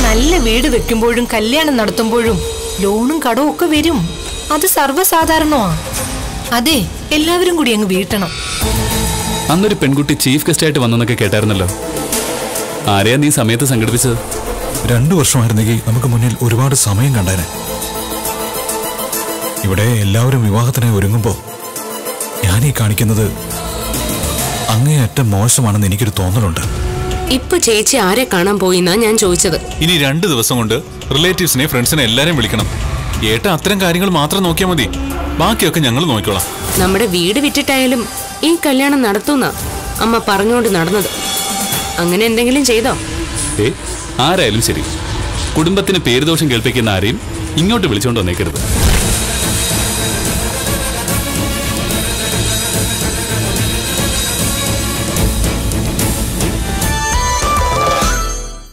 നല്ല വീട് വെക്കുമ്പോഴും കല്യാണം നടത്തുമ്പോഴും ലോണും കടവും ഒക്കെ വരും അത് സർവ്വസാധാരണമാ അതെ എല്ലാവരും കൂടി അങ്ങ് വീട്ടണം അന്നൊരു പെൺകുട്ടി ചീഫ് ഗസ്റ്റ് ആയിട്ട് വന്നെന്നൊക്കെ കേട്ടായിരുന്നല്ലോ ആരെയാ നീ സമയത്ത് സംഘടിപ്പിച്ചത് രണ്ടു വർഷമായിരുന്നെങ്കിൽ നമുക്ക് മുന്നിൽ ഒരുപാട് സമയം കണ്ടേനെ ഇവിടെ എല്ലാവരും വിവാഹത്തിനായി ഒരുങ്ങുമ്പോൾ ഞാൻ ഈ കാണിക്കുന്നത് അങ്ങേയറ്റം മോശമാണെന്ന് എനിക്കൊരു തോന്നലുണ്ട് ഇപ്പൊ ചേച്ചി ആരെ കാണാൻ പോയിന്നാ ഞാൻ ചോദിച്ചത് ഇനി രണ്ട് ദിവസം കൊണ്ട് റിലേറ്റീവ്സിനെ ഫ്രണ്ട്സിനെ എല്ലാരെയും വിളിക്കണം ഏട്ട അത്തരം കാര്യങ്ങൾ മാത്രം നോക്കിയാൽ മതി ബാക്കിയൊക്കെ ഞങ്ങൾ നോക്കിക്കോളാം നമ്മുടെ വീട് വിറ്റിട്ടായാലും ഈ കല്യാണം നടത്തുന്ന അമ്മ പറഞ്ഞുകൊണ്ട് നടന്നത് അങ്ങനെ എന്തെങ്കിലും ചെയ്തോ ഏ ആരായാലും ശരി കുടുംബത്തിന് പേരുദോഷം കേൾപ്പിക്കുന്ന ആരെയും ഇങ്ങോട്ട് വിളിച്ചോണ്ട് വന്നേക്കരുത്